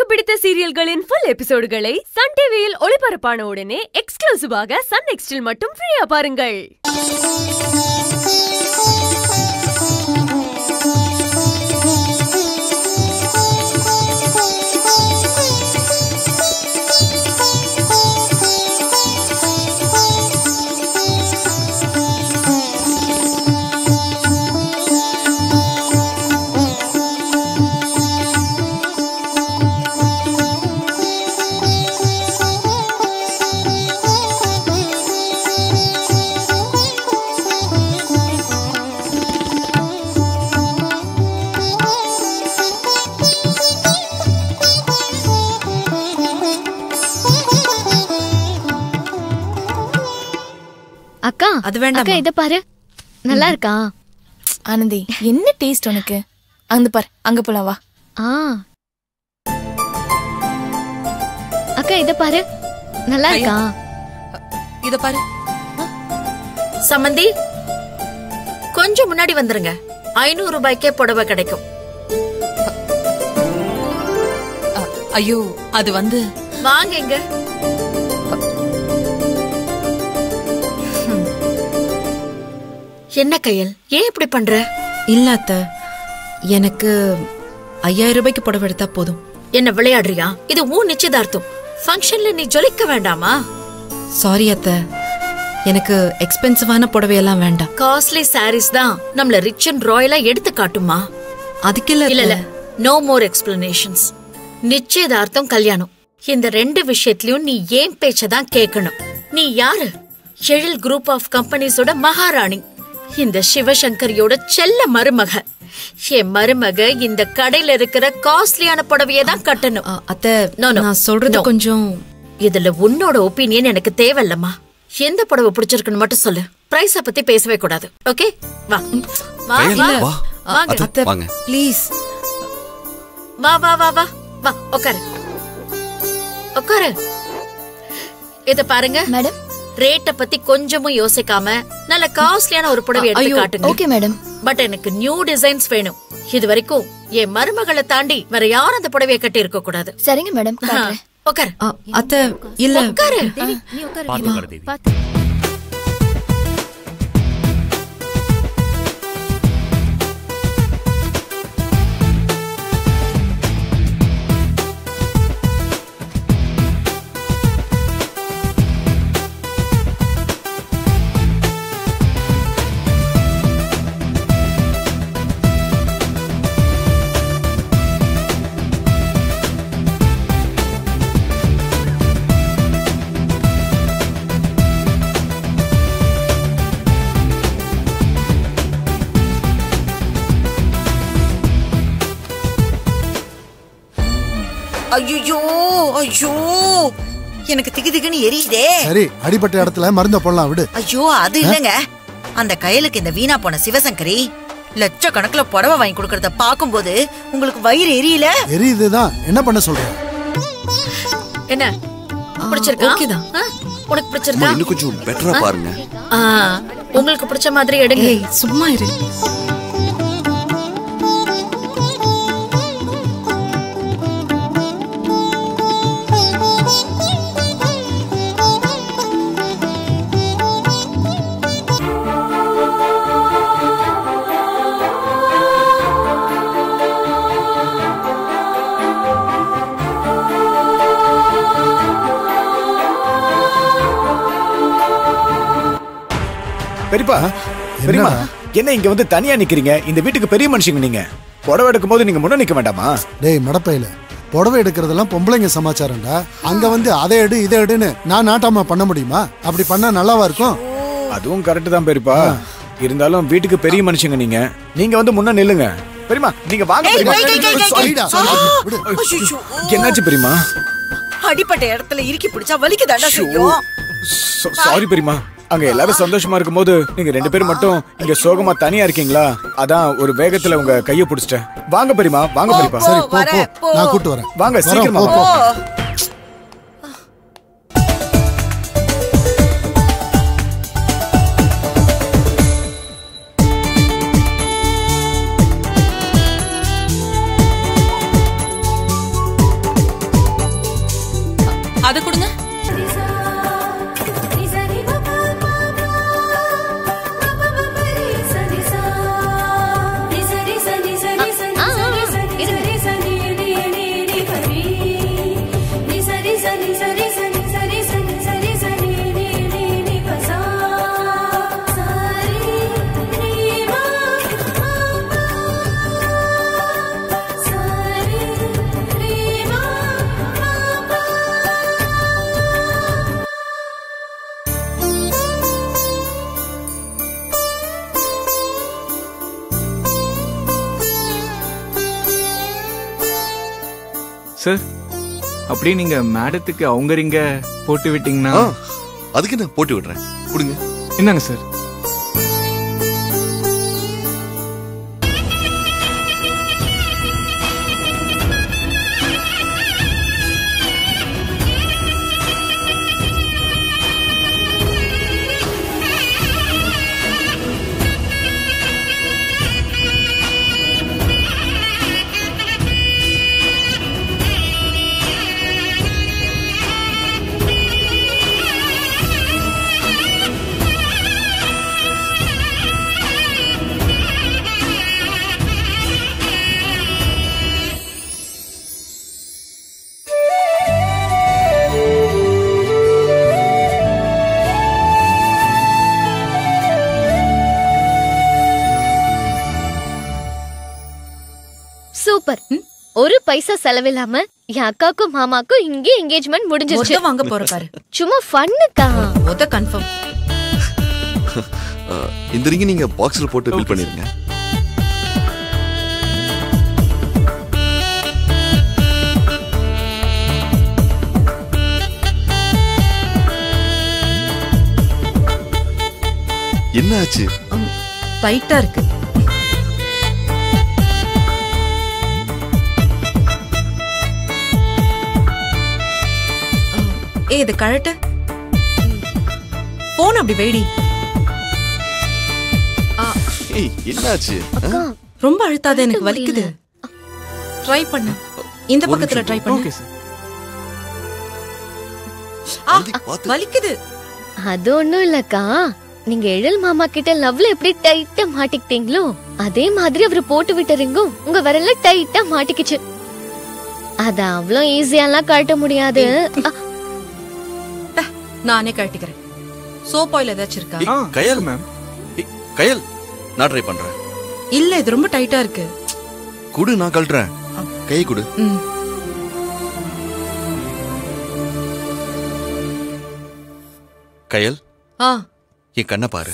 பிடித்த சீரியல்களின் full எபிசோடுகளை Sun டிவியில் ஒளிபரப்பான உடனே எக்ஸ்க்ளூசிவாக சன் நெக்ஸ்டில் மட்டும் ஃப்ரீயா பாருங்கள் அக்கா அது வேண்டாமா? அக்கா இத பாரு நல்லா இருக்கா ஆனந்தி என்ன டேஸ்ட் உனக்கு அங்க பார் அங்க போலாம் வா ஆ அக்கா இத பாரு நல்லா இருக்கா இத பாரு சம்மந்தி கொஞ்சம் முன்னாடி வந்துருங்க ஐநூறு ரூபாய்க்கே புடவை கிடைக்கும் ஐயோ அது வந்து வாங்க இங்க ஹம். என்ன கையல் ஏன் இப்படி பண்ற இல்ல அத்த எனக்கு ஐயாயிரம் ரூபாய்க்கு புடவை எடுத்தா போதும் என்ன விளையாடுறியா இது உன் நிச்சயதார்த்தம் ஃபங்க்ஷன்ல நீ ஜொலிக்க வேண்டாமா சாரி அத்த எனக்கு எக்ஸ்பென்சிவான புடவையெல்லாம் வேண்டாம் காஸ்ட்லி சாரீஸ் தான் நம்மள ரிச் அண்ட் ராயலா எடுத்து காட்டுமா அதுக்கு இல்ல இல்ல இல்ல அத்தை. நோ மோர் எக்ஸ்பிளனேஷன்ஸ் நிச்சயதார்த்தம் கல்யாணம் இந்த ரெண்டு விஷயத்திலயும் நீ ஏன் பேச்ச தான் கேட்கணும் நீ யாரு எழில் குரூப் ஆஃப் கம்பெனிஸோட மகாராணி இந்த சிவசங்கரியோட செல்ல மருமக என் மருமக இந்த கடையில இருக்கிற காஸ்ட்லியான புடவையை தான் கட்டணும் அ, அத்தை No, no. நான் சொல்றது No. கொஞ்சம் இதுல உன்னோட ஒப்பீனியன் எனக்கு தேவையில்லம்மா எந்த புடவை பிடிச்சிருக்குன்னு மட்டும் சொல்லு பிரைஸ பத்தி பேசவே கூடாது ஓகே வா வா கையல், வா வா. வாங்க அது- அத்தை வாங்க. ப்ளீஸ் வா வா வா வா வா உட்காரு உட்காரு இத பாருங்க மேடம் ரேட்ட பத்தி கொஞ்சமும் யோசிக்காம நல்ல காஸ்ட்லியான ஒரு புடவை எடுத்து ஐயோ, காட்டுங்க ஓகே மேடம் பட் எனக்கு நியூ டிசைன்ஸ் வேணும் இது வரைக்கும் என் மருமகளை தாண்டி வேற யாரும் அந்த புடவைய கட்டி இருக்க கூடாது சரிங்க மேடம் காட்டுறேன் உட்காரு அ, அத்தை இல்ல உட்காரு ஐயோ ஐயோ எனக்கு திகு திகுன்னு எரியுதே சரி அடிபட்ட இடத்துல மருந்த போடலாம் விடு ஐயோ அது இல்லங்க அந்த கயலுக்கு இந்த வீணா போன சிவசங்கரி லட்சக்கணக்குல புடவை வாங்கி கொடுக்கறத பாக்கும்போது உங்களுக்கு வயிறு எரியல எரியுதுதான் என்ன பண்ண சொல்றேன் என்ன பிடிச்சிருக்கா okay தான். ஆ? உனக்கு அம்மா, பிடிச்சிருக்கா இன்னும் கொஞ்சம் பெட்டரா பாருங்க ஆ, உங்களுக்கு பிடிச்ச மாதிரி எடுங்க ஏய் சும்மா இரு பெரியப்பா பெரியம்மா என்ன இங்க வந்து தனியா நிக்கிறீங்க இந்த வீட்டுக்கு பெரிய மனுஷங்க நீங்க புடவை எடுக்கும் போது நீங்க முன்ன நிக்க வேண்டாமா டேய் மடப்பையில புடவை எடுக்கிறதெல்லாம் பொம்பளைங்க சமாச்சாரம்டா அங்க வந்து அதை எடு இதை எடுன்னு நான் நாட்டாம பண்ண முடியுமா அப்படி பண்ணா நல்லாவா இருக்கும் அதுவும் கரெக்ட் தான் பெரியப்பா இருந்தாலும் வீட்டுக்கு பெரிய மனுஷங்க நீங்க நீங்க வந்து முன்ன நில்லுங்க பெரியமா நீங்க வாங்க ஏய், பெரியம்மா. ஏய், ஏய், ஏய், ஏய், சரிடா, ஆ! விடு. ஐயையோ. என்னாச்சு பெரியமா அடிப்பட்ட இடத்துல இறுக்கி பிடிச்சா வலிக்குதாண்டா செய்யும் சாரி பெரியமா அங்க எல்லாரும் சந்தோஷமா இருக்கும்போது நீங்க ரெண்டு பேரும் மட்டும் இங்க சோகமா தனியா இருக்கீங்களா அதான் ஒரு வேகத்துல உங்க கைய பிடிச்சிட்டேன் வாங்க பெரியமா வாங்க பெரியப்பா சரி போ வரேன், போ போ. நான் கூட்டு வரேன் வாங்க, வரோம், சீக்கிரமா போ, வா. போ. ஓ அத கொடுங்க சார் அப்படியே நீங்க மேடத்துக்கு அவங்க ரிங்க போட்டு விட்டீங்கன்னா ஆ, அதுக்கு நான் போட்டு விடுறேன் கொடுங்க என்னங்க சார் சூப்பர் ஒரு பைசா செலவில்லாம என் அக்காக்கும் மாமாக்கும் இங்கே என்கேஜ்மெண்ட் முடிஞ்சிருச்சு மொத்த வாங்க போற பாரு சும்மா ஃபன்னுக்கா மொத கன்ஃபார்ம் ஆ, இந்த ரிங்க நீங்க பாக்ஸ்ல போட்டு ஃபில் பண்ணிருங்க என்ன ஆச்சு டைட்டா இருக்கு ஏ இது கழட்டு போன் அப்படி வெயிடி ஏய் என்ன ஆச்சு ஆ? ரொம்ப அழுத்தாத எனக்கு வலிக்குது ட்ரை பண்ணு இந்த ஒரு பக்கத்துல நிமிஷம். ட்ரை பண்ணு ஓகே சார் ஆ, வந்து பார்த்து. வலிக்குது அது ஒண்ணும் இல்லக்கா நீங்க எழில் மாமா கிட்ட லவ்ல எப்படி டைட்டா மாட்டிக்கிட்டீங்களோ அதே மாதிரி அவரு போட்டு விட்ட ரிங்கும் உங்க விரல்ல டைட்டா மாட்டிக்கிச்சு அத அவ்வளோ ஈஸியாலாம் கழட்ட முடியாது அ, நானே கழட்டிக்கிறேன் சோப் ஆயில் ஏதாச்சும் இருக்கா ஏய், கயல் மேம் கயல் நான் ட்ரை பண்றேன் இல்ல இது ரொம்ப டைட்டா இருக்கு குடு நான் கழட்டுறேன் கை குடு ம். கயல் ஆ என் கண்ணை பாரு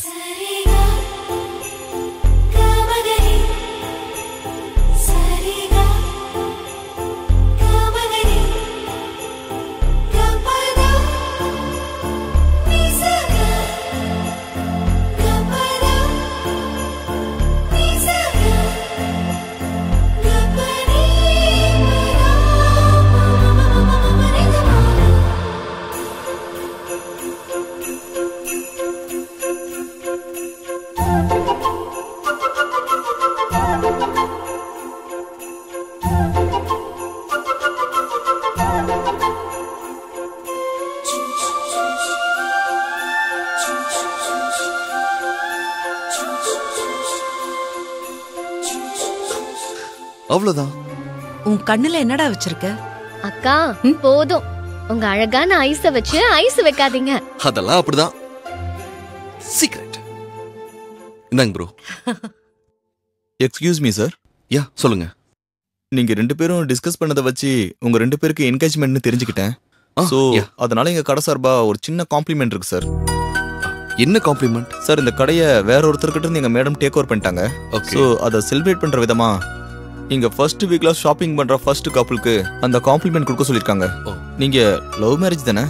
அவ்வளவுதான் உன் கண்ணுல என்னடா வச்சிருக்க அக்கா போதும் உங்க அழகான ஐஸ வச்சு ஐஸ் வைக்காதீங்க அதெல்லாம் அப்படிதான் சீக்ரெட் இந்தாங்க bro excuse me sir yeah சொல்லுங்க நீங்க ரெண்டு பேரும் டிஸ்கஸ் பண்ணதை வச்சு உங்க ரெண்டு பேருக்கு என்கேஜ்மெண்ட்னு தெரிஞ்சுக்கிட்டேன் ஆ, ஸோ yeah. அதனால எங்க கடை சார்பா ஒரு சின்ன காம்ப்ளிமெண்ட் இருக்கு சார் என்ன காம்ப்ளிமெண்ட் சார் இந்த கடையை வேற ஒருத்தர்கிட்ட இருந்து எங்க மேடம் டேக் ஓவர் பண்ணிட்டாங்க ஓகே ஸோ அதை செலிப்ரேட் பண்ற விதமா இங்க ஃபர்ஸ்ட் வீக்ல ஷாப்பிங் பண்ற ஃபர்ஸ்ட் கப்புளுக்கு அந்த காம்ப்ளிமெண்ட் கொடுக்க சொல்லிருக்காங்க ஓ. நீங்க லவ் மேரேஜ் தானே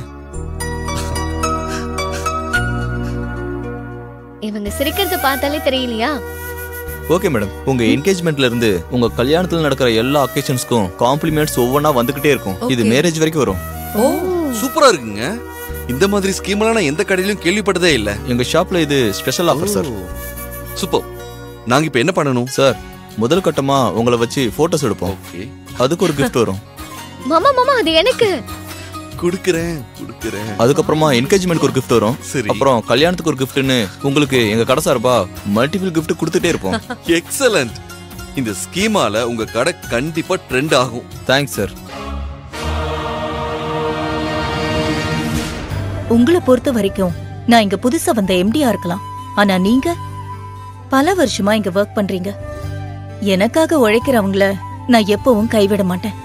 இவங்க சிரிக்கிறத பார்த்தாலே தெரியலையா ஓகே மேடம் உங்க என்கேஜ்மெண்ட்ல இருந்து உங்க கல்யாணத்துல நடக்கிற எல்லா அக்கேஷன்ஸ்க்கும் காம்ப்ளிமெண்ட்ஸ் ஒவ்வொன்றா வந்துகிட்டே இருக்கும் இது Okay. மேரேஜ் வரைக்கும் வரும் ஓ சூப்பரா இருக்குங்க இந்த மாதிரி ஸ்கீம் எல்லாம் நான் எந்த கடையிலும் கேள்விப்பட்டதே இல்ல எங்க ஷாப்ல இது ஸ்பெஷல் ஆஃபர் சார் சூப்பர் நாங்க இப்ப என்ன பண்ணணும் சார் முதல் கட்டமா உங்களை வச்சு போட்டோஸ் எடுப்போம் ஓகே அதுக்கு ஒரு gift வரும் மாமா மாமா அது எனக்கு குடுக்குறேன் குடுக்குறேன் அதுக்கப்புறமா என்கேஜ்மெண்ட்க்கு ஒரு gift வரும் சரி. அப்புறம் கல்யாணத்துக்கு ஒரு கிஃப்ட்னு உங்களுக்கு எங்க கடை சார்பா மல்டிபிள் gift கொடுத்துட்டே இருப்போம் எக்ஸலண்ட் இந்த ஸ்கீமால உங்க கடை கண்டிப்பா ட்ரெண்ட் ஆகும் தேங்க்ஸ் சார் உங்களை பொறுத்த வரைக்கும் நான் இங்க புதுசா வந்த எம்டியா இருக்கலாம் ஆனா நீங்க பல வருஷமா இங்க ஒர்க் பண்றீங்க எனக்காக உழைக்கிறவங்கள நான் எப்பவும் கைவிட மாட்டேன்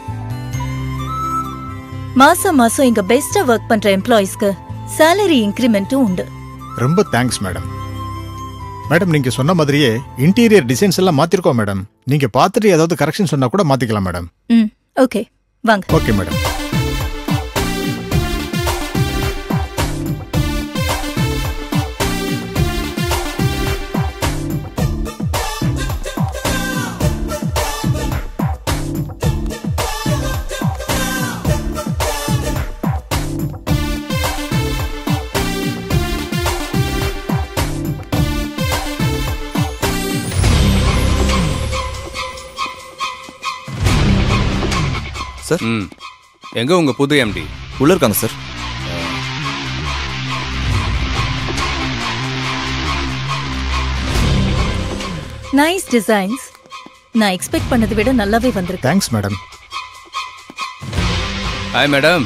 மாசம் மாசம் இங்க பெஸ்டா ஒர்க் பண்ற எம்ப்ளாயிஸ்க்கு salary இன்கிரிமெண்ட்டும் உண்டு ரொம்ப தேங்க்ஸ் மேடம் மேடம் நீங்க சொன்ன மாதிரியே இன்டீரியர் டிசைன்ஸ் எல்லாம் மாத்திருக்கோம் மேடம் நீங்க பார்த்துட்டு ஏதாவது கரெக்ஷன் சொன்னா கூட மாத்திக்கலாம் மேடம் ம் ஓகே வாங்க ஓகே மேடம் சார் ம் எங்க உங்க புது எம்டி உள்ள இருக்காங்க சார் நைஸ் டிசைன்ஸ் நான் எக்ஸ்பெக்ட் பண்ணதை விட நல்லாவே வந்திருக்கு தேங்க்ஸ் மேடம் ஹாய் மேடம்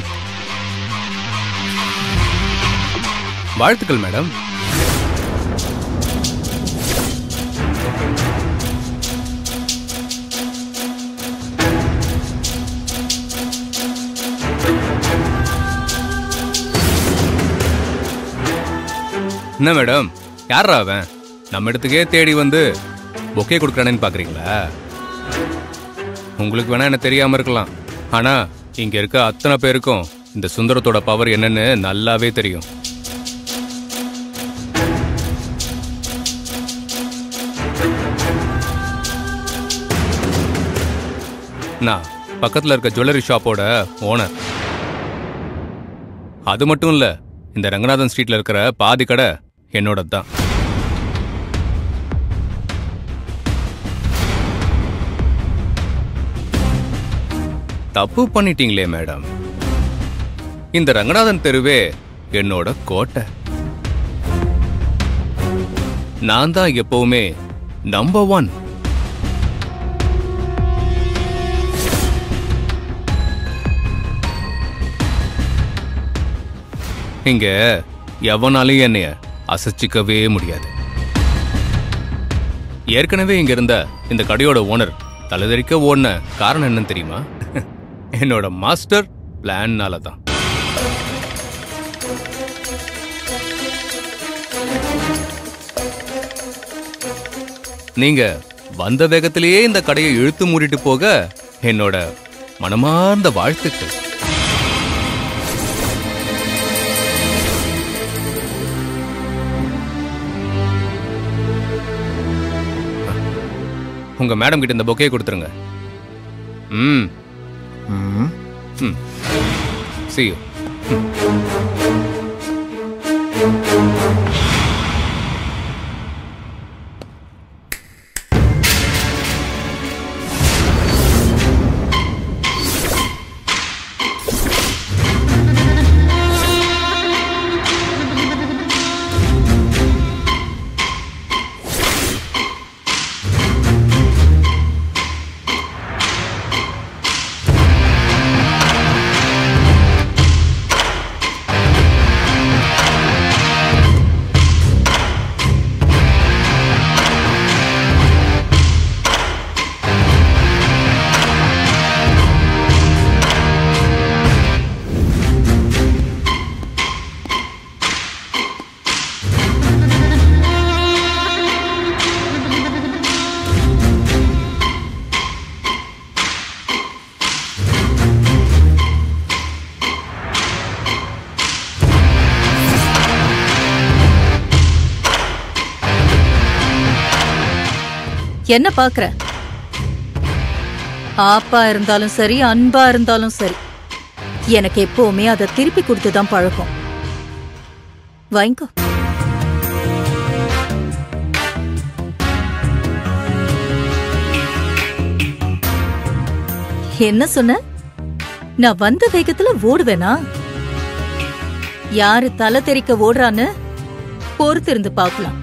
வாழ்த்துக்கள் மேடம் என்ன மேடம் யாரா அவன் நம்ம இடத்துக்கே தேடி வந்து பொக்கே கொடுக்குறானேன்னு பாக்குறீங்களா உங்களுக்கு வேணா என்ன தெரியாம இருக்கலாம் ஆனா இங்க இருக்க அத்தனை பேருக்கும் இந்த சுந்தரத்தோட பவர் என்னன்னு நல்லாவே தெரியும் நான் பக்கத்துல இருக்க ஜுவல்லரி ஷாப்போட ஓனர் அது மட்டும் இல்ல இந்த ரங்கநாதன் ஸ்ட்ரீட்ல இருக்கிற பாதி கடை என்னோட தான் தப்பு பண்ணிட்டீங்களே மேடம் இந்த ரங்கநாதன் தெருவே என்னோட கோட்டை நான் தான் எப்பவுமே நம்பர் ஒன் இங்க எவனாலையும் என்னைய அசைச்சிக்கவே முடியாது ஏற்கனவே இங்க இருந்த இந்த கடையோட ஓனர் தலைதறிக்க ஓடின காரணம் என்னன்னு தெரியுமா என்னோட மாஸ்டர் பிளான்னால தான் நீங்க வந்த வேகத்திலேயே இந்த கடையை இழுத்து மூடிட்டு போக என்னோட மனமார்ந்த வாழ்த்துக்கள் உங்க மேடம் கிட்ட இந்த பொக்கையை கொடுத்துருங்க ம் ம் ம் see you என்ன பாக்குற ஆப்பா இருந்தாலும் சரி அன்பா இருந்தாலும் சரி எனக்கு எப்பவுமே அதை திருப்பி கொடுத்துதான் பழக்கம் வாங்கிக்கோ என்ன சொன்ன நான் வந்த வேகத்துல ஓடுவேனா யாரு தலை தெறிக்க ஓடுறான்னு பொறுத்து இருந்து பார்க்கலாம்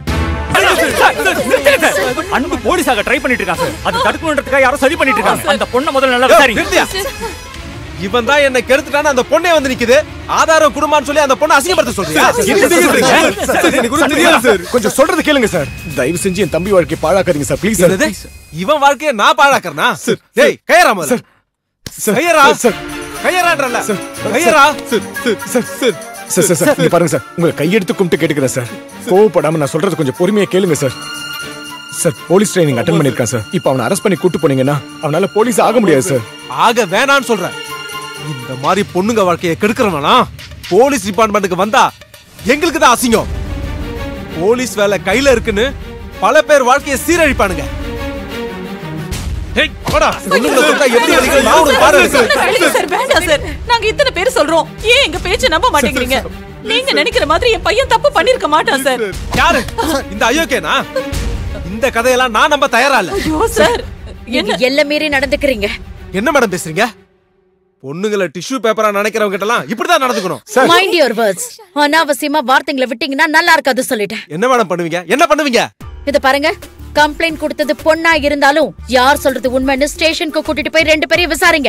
அன்பு போலீஸாக ட்ரை பண்ணிட்டு இருக்காங்க அது தடுக்கணுன்றதுக்காக யாரோ சரி பண்ணிட்டு இருக்காங்க அந்த பொண்ணை முதல்ல நல்லா விசாரிங்க இவன் தான் என்ன கெடுத்துட்டான்னு அந்த பொண்ணே வந்து நிக்குது ஆதாரம் குடும்பம்னு சொல்லி அந்த பொண்ணை அசிங்கப்படுத்த சொல்றியா என்ன சொல்றீங்க? சார், எனக்கு ஒண்ணும் தெரியாது சார். கொஞ்சம் சொல்றது கேளுங்க சார் தயவு செஞ்சு என் தம்பி வாழ்க்கையை பாழாக்காதீங்க சார் ப்ளீஸ் சார் என்னது? இவன் வாழ்க்கைய நான் பாழாக்கறனா டேய் கையரா முதல்ல கையரா கையரான்றல கையரா சார் சார் சார் சார் இங்க பாருங்க சார் உங்களை கையெடுத்து கும்பிட்டு கேட்டுக்கிறேன் சார் கோவப்படாம நான் சொல்றது கொஞ்சம் பொறுமையா கேளுங்க sir sir police training attend பண்ணிருக்கான் சார் இப்போ அவனை அரெஸ்ட் பண்ணி கூட்டு போனீங்கன்னா அவனால போலீஸ் ஆக முடியாது சார் ஆக வேணான்னு சொல்றேன் இந்த மாதிரி பொண்ணுங்க வாழ்க்கையை கெடுக்கிறவனா போலீஸ் டிபார்ட்மெண்ட்டுக்கு வந்தா எங்களுக்கு தான் அசிங்கம் போலீஸ் வேலை கையில இருக்குன்னு பல பேர் வாழ்க்கையை சீரழிப்பானுங்க ஏய், போடா. பொண்ணுங்களை தொட்டா எப்படி அடிக்கணும் நான் உனக்கு பாடம் எடுக்கிறேன். சார் வேண்டாம் சார் நாங்க இத்தனை பேர் சொல்றோம் ஏன் எங்க பேச்ச நம்ப மாட்டேங்கிறீங்க நீங்க நினைக்கிற மாதிரி என் பையன் தப்பு பண்ணிருக்க மாட்டான் சார் யாரு இந்த அயோக்கியனா இந்த கதையெல்லாம் நான் நம்ப தயாரா இல்ல ஐயோ சார் நீங்க எல்லை மீறி நடந்துக்கிறீங்க என்ன மேடம் பேசுறீங்க பொண்ணுங்களை டிஷ்யூ பேப்பரா நினைக்கிறவங்க கிட்ட எல்லாம் இப்படிதான் நடந்துக்கணும் மைண்ட் யுவர் வேர்ட்ஸ் அனாவசியமா வார்த்தைங்களை விட்டீங்கன்னா நல்லா இருக்காது சொல்லிட்டேன் என்ன மேடம் பண்ணுவீங்க என்ன பண்ணுவீங்க இத பாருங்க கம்ப்ளைண்ட் கொடுத்தது பொண்ணா இருந்தாலும் யார் சொல்றது உண்மைன்னு ஸ்டேஷனுக்கு கூட்டிட்டு போய் ரெண்டு பேரையும் விசாரிங்க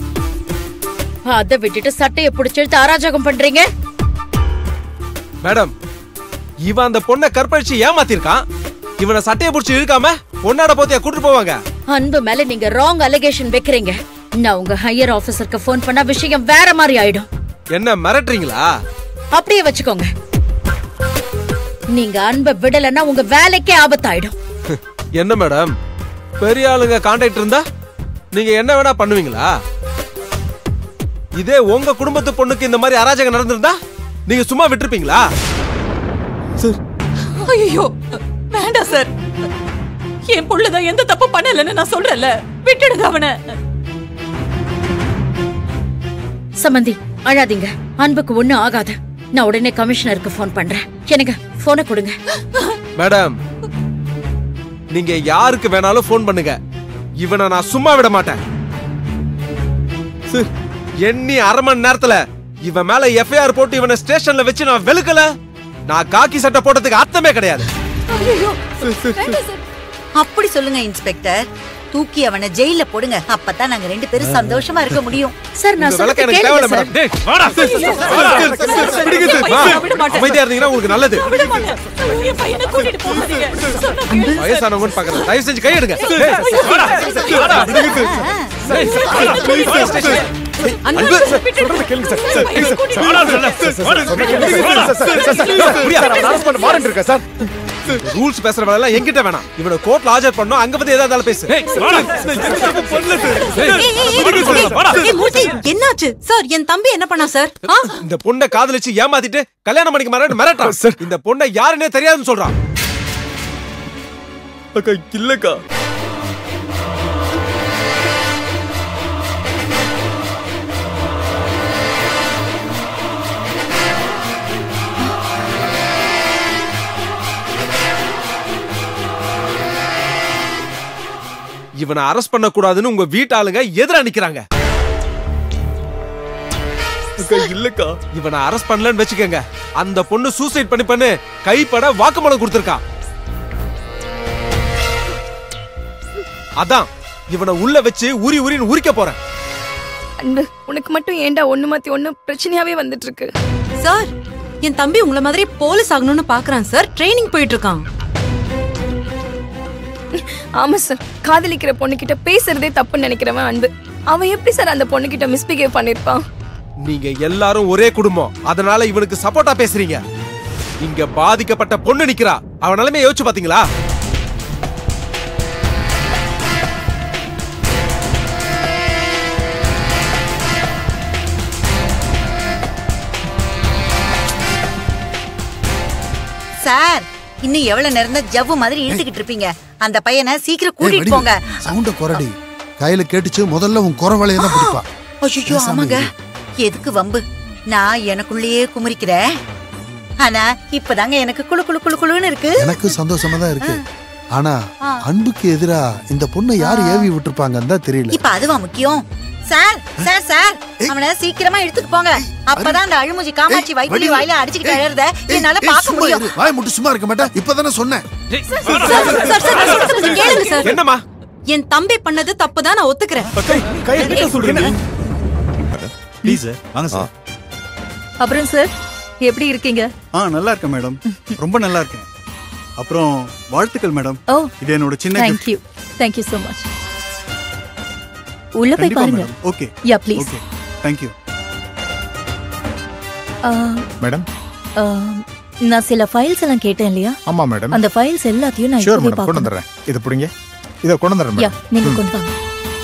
அத விட்டுட்டு சட்டைய புடிச்சு இழுத்து அராஜகம் பண்றீங்க மேடம் இவன் அந்த பொண்ணை கற்பழிச்சு ஏமாத்திருக்கான் இவனை சட்டையை புடிச்சு இழுக்காம பொண்ணாட போத்தியா கூட்டிட்டு போவாங்க அன்பு மேல நீங்க ராங் அலிகேஷன் வைக்கிறீங்க நான் உங்க ஹையர் ஆபீசருக்கு ஃபோன் பண்ணா விஷயம் வேற மாதிரி ஆயிடும் என்ன மிரட்டுறீங்களா அப்படியே வச்சுக்கோங்க நீங்க அன்பை விடலைன்னா உங்க வேலைக்கே ஆபத்தாயிடும் என்ன மேடம் பெரிய ஆளுங்க கான்டாக்ட் இருந்தா நீங்க என்ன வேணா பண்ணுவீங்களா இதே உங்க குடும்பத்து பொண்ணுக்கு இந்த மாதிரி அராஜகம் நடந்திருந்தா நீங்க சும்மா விட்டுருப்பீங்களா ஐயோ வேண்டாம் சார் என் புள்ளதான் எந்த தப்பு பண்ணலன்னு நான் சொல்றேன்ல விட்டுடுங்க அவனை சமந்தி அழாதீங்க அன்புக்கு ஒண்ணு ஆகாது நான் உடனே கமிஷனருக்கு ஃபோன் பண்றேன் எனக்கு போனை கொடுங்க மேடம் நீங்க யாருக்கு வேணாலும் ஃபோன் பண்ணுங்க இவனை நான் சும்மா விட மாட்டேன் சி, எண்ணி அரை மணி நேரத்துல இவன் மேல எஃப்ஐஆர் போட்டு இவனை ஸ்டேஷன்ல வச்சு நான் வெளுக்கல நான் காக்கி சட்டை போட்டதுக்கு அர்த்தமே கிடையாது அப்படி சொல்லுங்க இன்ஸ்பெக்டர் தூக்கி அவனை ஜெயில போடுங்க அப்பதான் நாங்க ரெண்டு பேரும் சந்தோஷமா இருக்க முடியும் சார் இந்த விளக்கம் எனக்கு தேவையில்ல மேடம் டேய், வாடா. வாடா. பிடிக்குது. வா. அமைதியா இருந்தீங்கன்னா உங்களுக்கு நல்லது என் பையனை கூட்டிட்டு போகாதீங்க சொன்னா வயசானவங்கன்னு பாக்குறேன் தயவு செஞ்சு கை எடுங்க டேய், வாடா. வாடா. டேய், வாடா. Police station. அன்பு, சொல்றது கேளுங்க சார் சார் ப்ளீஸ் சார் வாடா, சொல்ல. சார் சார் சொல்றது கேளுங்க sir sir sir sir sir புரியா? சார் அவனை அரெஸ்ட் பண்ண வாரண்ட் இருக்கா சார் ரூல்ஸ் பேசுற வேலை எல்லாம் என்கிட்ட வேணாம் இவனை கோர்ட்ல ஆஜர் பண்ணோம் அங்க பத்தி ஏதாவது பேசு என்னாச்சு சார் என் தம்பி என்ன பண்ணா சார் இந்த பொண்ணை காதலிச்சு ஏமாத்திட்டு கல்யாணம் பண்ணிக்க மாட்டேன் மிரட்டான் சார் இந்த பொண்ணை யாருன்னே தெரியாதுன்னு சொல்றான் அக்கா இல்லக்கா இவனை அரெஸ்ட் பண்ண கூடாதுன்னு உங்க வீட்டாளுங்க எதிரா நிக்கிறாங்க அக்கா இல்லக்கா இவனை அரெஸ்ட் பண்ணலன்னு வச்சுக்கோங்க அந்த பொண்ணு சூசைட் பண்ணி பண்ணு கைப்பட வாக்குமூலம் கொடுத்திருக்கா அதான் இவனை உள்ள வச்சு உரி உரின்னு உரிக்க போறேன் அன்பு உனக்கு மட்டும் ஏன்டா ஒண்ணு மாத்தி ஒண்ணு பிரச்சனையாவே வந்துட்டு இருக்கு சார் என் தம்பி உங்களை மாதிரி போலீஸ் ஆகணும்னு பாக்குறான் சார் ட்ரைனிங் போயிட்டு இருக்கான் ஆமா சார் காதலிக்கிற பொண்ணுகிட்ட பேசுறதே தப்புன்னு நினைக்கிறவன் அன்பு அவன் எப்படி சார் அந்த பொண்ணுகிட்ட மிஸ்பிஹேவ் பண்ணிருப்பான் நீங்க எல்லாரும் ஒரே குடும்பம் அதனால இவனுக்கு சப்போர்ட்டா பேசுறீங்க இங்க பாதிக்கப்பட்ட பொண்ணு நிக்கிறா அவன் நிலைமையை யோசிச்சு பாத்தீங்களா சார் இன்னும் எவ்வளவு நேரம் தான் ஜவ்வு மாதிரி இழுத்துக்கிட்டு இருப்பீங்க அந்த பையனை சீக்கிரம் கூட்டிட்டு போங்க சவுண்ட குரடி கையில கேட்டுச்சு முதல்ல உன் குறவளைய தான் பிடிப்பா ஐயோ பேசாம ஆமாங்க இரு. எதுக்கு வம்பு நான் எனக்குள்ளேயே குமுறிக்கிறேன் ஆனா இப்பதாங்க எனக்கு குளு குளு குளு குளுன்னு இருக்கு எனக்கு சந்தோஷமா தான் இருக்கு ஆனா அன்புக்கு எதிரா இந்த பொண்ணை யார் ஏவி விட்டுருப்பாங்கன்னு தான் தெரியல இப்ப அதுவா முக்கியம் சார் சார் சார் அவனை சீக்கிரமா எடுத்துட்டு போங்க அப்பதான் அந்த அழுமுஜி காமாட்சி வயிற்றுலி வடிவு. வாயில அடிச்சுக்கிட்டு ஏய், அழறத ஏய், என்னால ஏய், பார்க்க சும்மா முடியும் இரு. வாய் முட்டு சும்மா இருக்க மாட்டேன் இப்பதானே சொன்னேன் கேளுங்க சார் என்னம்மா என் தம்பி பண்ணது தப்பு தான் நான் ஒத்துக்கிறேன் ப்ளீஸ் சார் வாங்க சார் அப்புறம் சார் எப்படி இருக்கீங்க ஆ நல்லா இருக்கேன் மேடம் ரொம்ப நல்லா இருக்கேன் அப்புறம் வாழ்த்துக்கள் மேடம் ஓ இது என்னோட சின்ன thank you thank you so much உள்ள போய் பாருங்க okay yeah please okay thank you madam நான் சில ஃபைல்ஸ் எல்லாம் கேட்டேன் இல்லையா ஆமா மேடம் அந்த ஃபைல்ஸ் எல்லாத்தையும் நான் ஷூர் இப்பவே மேடம் கொண்டு பார்க்கணும் வந்துடுறேன் இதை பிடிங்க இதை கொண்டு வந்துடுறேன் யா மேடம் நீங்க ம். கொண்டு வாங்க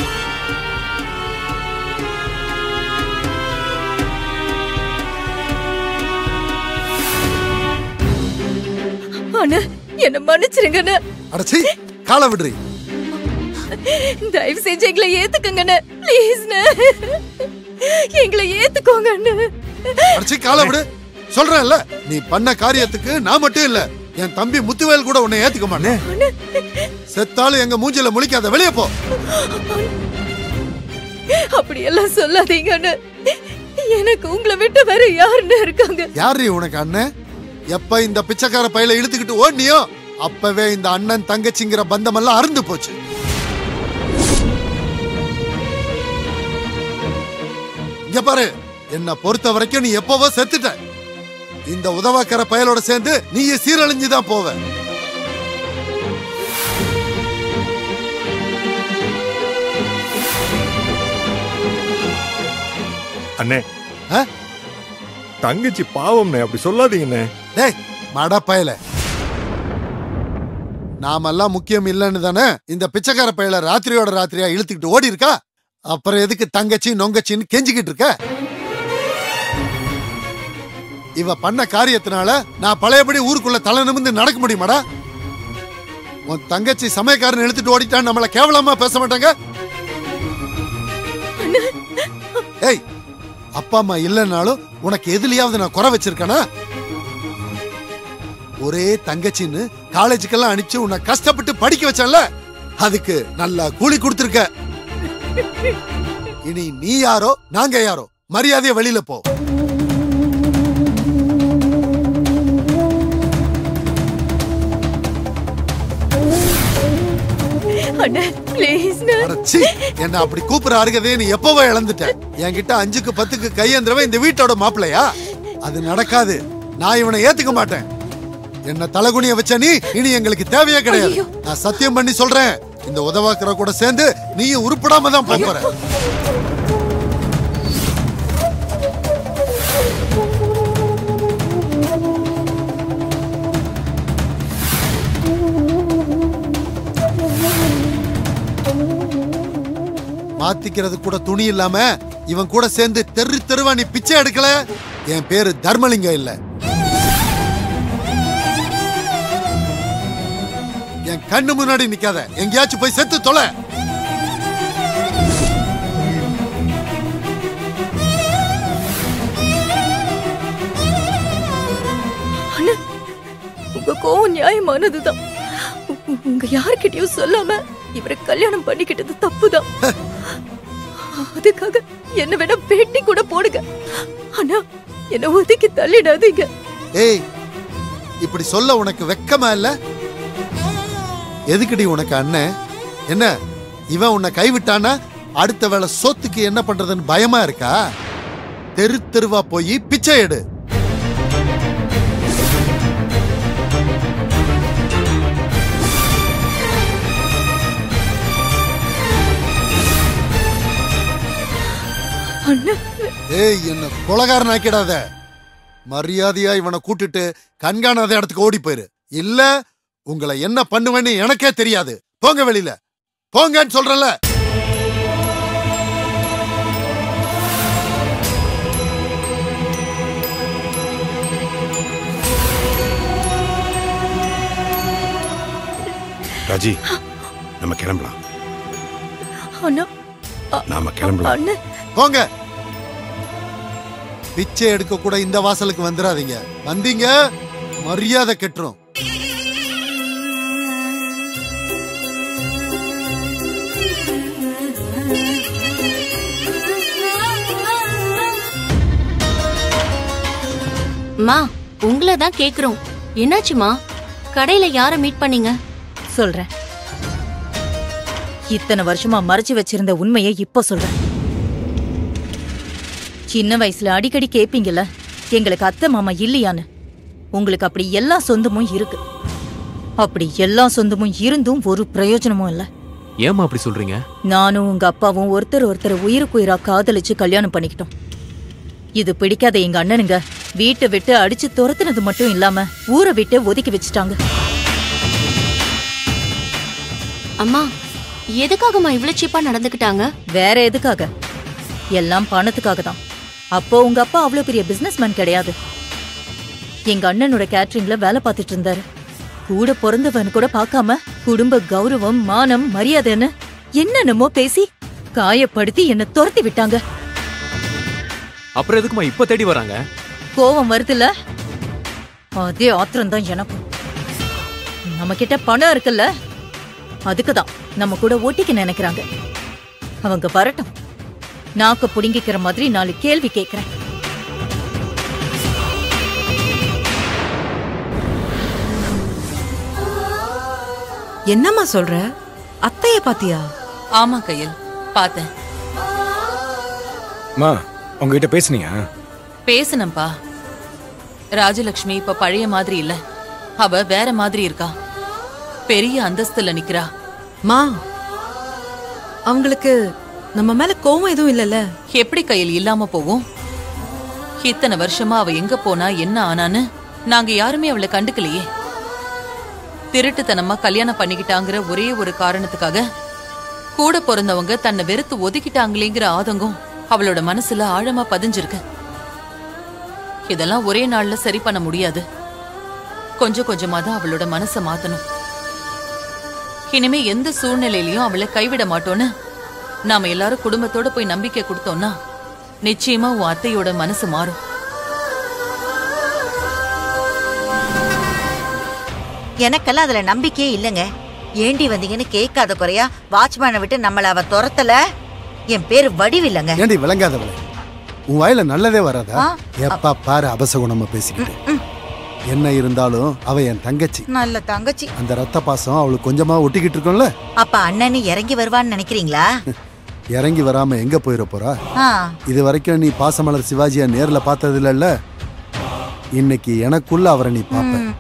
அண்ணா என்ன மன்னிச்சிருங்கண்ணா அடச்சி காலை விடுறி தயவு செஞ்சு எங்களை ஏத்துக்குங்கண்ணா ப்ளீஸ்ண்ணா எங்களை ஏத்துக்கோங்கண்ணா அடச்சி காலை விடு சொல்றேன்ல நீ பண்ண காரியத்துக்கு நான் மட்டும் இல்ல என் தம்பி முத்துவேல் கூட உன்னை ஏத்துக்க மாட்டேன் செத்தாலும் எங்க மூஞ்சில முழிக்காத வெளியே போ அப்படியெல்லாம் சொல்லாதீங்கண்ணா எனக்கு உங்களை விட்டு வேற யாருன்னு இருக்காங்க யாரு உனக்கு அண்ணன் எப்ப இந்த பிச்சைக்கார பையில இழுத்துக்கிட்டு ஓடினியோ அப்பவே இந்த அண்ணன் தங்கச்சிங்கிற பந்தமெல்லாம் அருந்து போச்சு இங்க பாரு என்ன பொறுத்த வரைக்கும் நீ எப்பவோ செத்துட்ட இந்த உதவாக்கர பயலோட சேர்ந்து நீ சீரழிஞ்சு தான் போவ அண்ணே தங்கச்சி பாவம்ண்ணே அப்படி சொல்லாதீங்கண்ணே டேய் மட பயல நாமெல்லாம் முக்கியம் இல்லைன்னு தானே இந்த பிச்சைக்கார பயல ராத்திரியோட ராத்திரியா இழுத்துக்கிட்டு ஓடி இருக்கா அப்புறம் எதுக்கு தங்கச்சி நொங்கச்சின்னு கெஞ்சிக்கிட்டு இருக்க இவ பண்ண காரியத்தினால நான் பழையபடி ஊருக்குள்ள தலை நிமிந்து நடக்க முடியுமாடா உன் தங்கச்சி சமயக்காரன் இழுத்துட்டு ஓடிட்டான் நம்மள கேவலமா பேச மாட்டாங்க ஏய் அப்பா அம்மா இல்லைன்னாலும் உனக்கு எதுலயாவது நான் குறை வச்சிருக்கேனா ஒரே தங்கச்சின்னு காலேஜுக்கெல்லாம் அனுப்பிச்சு உன்னை கஷ்டப்பட்டு படிக்க வச்சேன்ல அதுக்கு நல்லா கூலி கொடுத்துருக்க இனி நீ யாரோ நாங்க யாரோ மரியாதைய வெளியில போ அண்ணா ப்ளீஸ்ண்ணா அடச்சி என்ன அப்படி கூப்பிடுற அருகதையை நீ எப்பவோ இழந்துட்ட என்கிட்ட அஞ்சுக்கு பத்துக்கு கையேந்திரவன் இந்த வீட்டோட மாப்பிள்ளையா அது நடக்காது நான் இவனை ஏத்துக்க மாட்டேன் என்ன தலகுனிய வச்ச நீ இனி எங்களுக்கு தேவையே கிடையாது நான் சத்தியம் பண்ணி சொல்றேன் இந்த உதவாக்கிற கூட சேர்ந்து நீயும் உருப்படாம தான் போப் போற மாத்திக்கிறது கூட துணி இல்லாம இவன் கூட சேர்ந்து தெரு தெருவா நீ பிச்சை எடுக்கல என் பேரு தர்மலிங்கம் இல்ல என் கண்ணு முன்னாடி நிக்காத எங்கேயாச்சும் போய் செத்து தொலை அண்ணா உங்க கோவம் நியாயமானதுதான் உ- உங்க யார்கிட்டயும் சொல்லாம இவரை கல்யாணம் பண்ணிக்கிட்டது தப்புதான் அதுக்காக என்ன வேணா பேட்டி கூட போடுங்க ஆனா என்ன ஒதுக்கி தள்ளிடாதீங்க ஏய் இப்படி சொல்ல உனக்கு வெக்கமா இல்ல எதுக்குடி உனக்கு அண்ணன் என்ன இவன் உன்னை கைவிட்டானா அடுத்த வேளை சொத்துக்கு என்ன பண்றதுன்னு பயமா இருக்கா தெரு தெருவா போய் பிச்சை எடு அண்ணா ஏய் என்ன கொலகாரன் ஆக்கிடாத மரியாதையா இவனை கூட்டிட்டு கண்காணாத இடத்துக்கு ஓடி போயிரு இல்ல உங்களை என்ன பண்ணுவேன்னு எனக்கே தெரியாது போங்க வெளியில போங்கன்னு சொல்றல ராஜி நம்ம கிளம்பலாம் அண்ணா அ- நாம கிளம்பலாம் அண்ணா போங்க பிச்சை எடுக்க கூட இந்த வாசலுக்கு வந்துடாதீங்க வந்தீங்க மரியாதை கெட்டுரும் மா உங்களை தான் கேக்குறோம் என்னாச்சுமா கடையில யார மீட் பண்ணீங்க சொல்றேன் இத்தனை வருஷமா மறைச்சு வச்சிருந்த உண்மையை இப்போ சொல்றேன் சின்ன வயசுல அடிக்கடி கேப்பீங்கல்ல எங்களுக்கு அத்தை மாமா இல்லையான்னு உங்களுக்கு அப்படி எல்லா சொந்தமும் இருக்கு அப்படி எல்லா சொந்தமும் இருந்தும் ஒரு பிரயோஜனமும் இல்ல ஏமா அப்படி சொல்றீங்க நானும் உங்க அப்பாவும் ஒருத்தர் ஒருத்தர் உயிருக்குயிரா காதலிச்சு கல்யாணம் பண்ணிக்கிட்டோம் இது பிடிக்காத எங்க அண்ணனுங்க வீட்டை விட்டு அடிச்சு துரத்துனது மட்டும் இல்லாம ஊரை விட்டு ஒதுக்கி வச்சுட்டாங்க அம்மா எதுக்காகம்மா இவ்வளவு சீப்பா நடந்துக்கிட்டாங்க வேற எதுக்காக எல்லாம் பணத்துக்காக தான் அப்போ உங்க அப்பா அவ்வளவு பெரிய பிசினஸ்மேன் கிடையாது எங்க அண்ணனோட கேட்டரிங்ல வேலை பார்த்துட்டு இருந்தாரு கூட பிறந்தவன் கூட பார்க்காம குடும்ப கௌரவம் மானம் மரியாதைன்னு என்னென்னமோ பேசி காயப்படுத்தி என்ன துரத்தி விட்டாங்க அப்புறம் எதுக்குமா இப்ப தேடி வராங்க கோவம் வருதுல்ல அதே ஆத்திரம் தான் எனக்கும் நம்ம கிட்ட பணம் இருக்குல்ல அதுக்குதான் நம்ம கூட ஒட்டிக்க நினைக்கிறாங்க அவங்க வரட்டும் நாக்க புடுங்கிக்கிற மாதிரி நாலு கேள்வி கேக்குறேன் என்னம்மா சொல்ற அத்தைய பாத்தியா ஆமா கையல் பார்த்தேன் மா உங்ககிட்ட பேசுனியா பேசணும்பா ராஜலக்ஷ்மி இப்ப பழைய மாதிரி இல்ல அவ வேற மாதிரி இருக்கா பெரிய அந்தஸ்துல நிக்கிறா மா அவங்களுக்கு நம்ம மேல கோவம் எதுவும் இல்லல்ல எப்படி கையில் இல்லாம போகும் இத்தனை வருஷமா அவ எங்க போனா என்ன ஆனான்னு நாங்க யாருமே அவளை கண்டுக்கலையே திருட்டுத்தனமா கல்யாணம் பண்ணிக்கிட்டாங்கிற ஒரே ஒரு காரணத்துக்காக கூட பிறந்தவங்க தன்னை வெறுத்து ஒதுக்கிட்டாங்களேங்கிற ஆதங்கம் அவளோட மனசுல ஆழமா பதிஞ்சிருக்கு இதெல்லாம் ஒரே நாள்ல சரி பண்ண முடியாது கொஞ்சம் கொஞ்சமா தான் அவளோட மனசை மாத்தணும் இனிமே எந்த சூழ்நிலையிலயும் அவளை கைவிட மாட்டோன்னு நாம எல்லாரும் குடும்பத்தோட போய் நம்பிக்கை கொடுத்தோம்னா நிச்சயமா உன் அத்தையோட மனசு மாறும் எனக்கெல்லாம் அதுல நம்பிக்கையே இல்லைங்க ஏண்டி வந்தீங்கன்னு கேட்காத குறையா வாட்ச்மேனை விட்டு நம்மள அவ துரத்தல என் பேரு வடிவில்லைங்க ஏண்டி விளங்காதவளே உன் வாயில நல்லதே வராதா ஆ, எப்பா பாரு அபசகுணமா பேசிக்கிட்டு என்ன இருந்தாலும் அவ என் தங்கச்சி நல்ல தங்கச்சி அந்த ரத்த பாசம் அவளுக்கு கொஞ்சமா ஒட்டிக்கிட்டு இருக்கோம்ல அப்ப அண்ணன் இறங்கி வருவான்னு நினைக்கிறீங்களா இறங்கி வராம எங்க போயிட போறா ஆ, இது வரைக்கும் நீ பாசமலர் சிவாஜிய நேர்ல பார்த்தது இல்லைல்ல இன்னைக்கு எனக்குள்ள அவரை நீ பாப்ப ம்.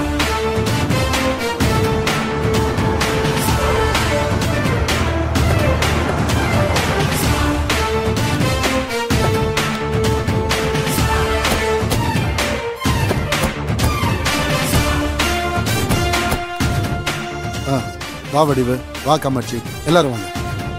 ஆ, வா வடிவு வா காமாட்சி எல்லாரும் வாங்க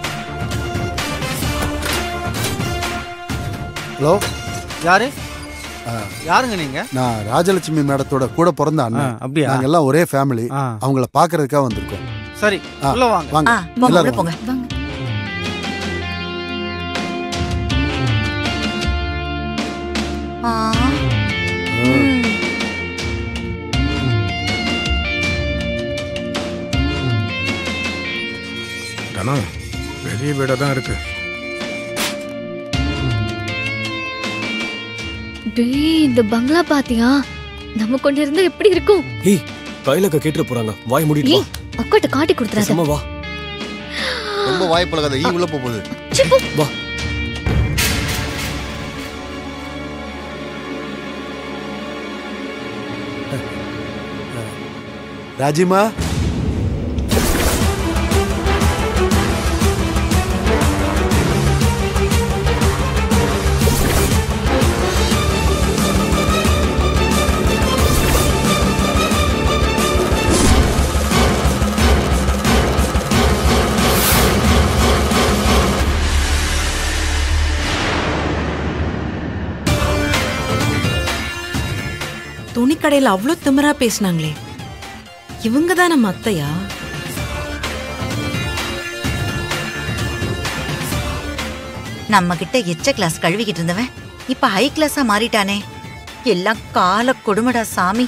ஹலோ யாரு யாருங்க நீங்க நான் ராஜலட்சுமி மேடத்தோட கூட பிறந்த ஆ, அண்ணன் அப்படியா? நாங்க எல்லாம் ஒரே ஃபேமிலி ஆ. அவங்கள பாக்குறதுக்காக வந்திருக்கோம் சரி ஆ, உள்ள வாங்க வாங்க ஆ, போங்க, எல்லாரும் உள்ள போங்க. வாங்க. ஆ, ம். தானா பெரிய வீடா தான் இருக்கு டேய் இந்த பங்களா பாத்தியா நம்ம கொண்டு இருந்தா எப்படி இருக்கும் ஏய் கையிலக்க கேட்டுற போறாங்க வாய் மூடிட்டு ஏய் அக்காட்ட காட்டி கொடுத்துறாத பேசாம வா ரொம்ப வாய் பழகாத ஈ உள்ள போகுது வா ராஜிமா துணிக்கடையில அவ்வளவு திமிரா பேசினாங்களே இவங்க தான் நம்ம அத்தையா நம்ம கிட்ட எச்ச கிளாஸ் கழுவிக்கிட்டு இருந்தவன் இப்ப ஹை கிளாஸா மாறிட்டானே எல்லாம் கால கொடுமடா சாமி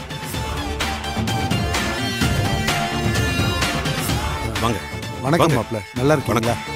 வாங்க வணக்கம் வாங்க. மாப்ள நல்லா இருக்கீங்களா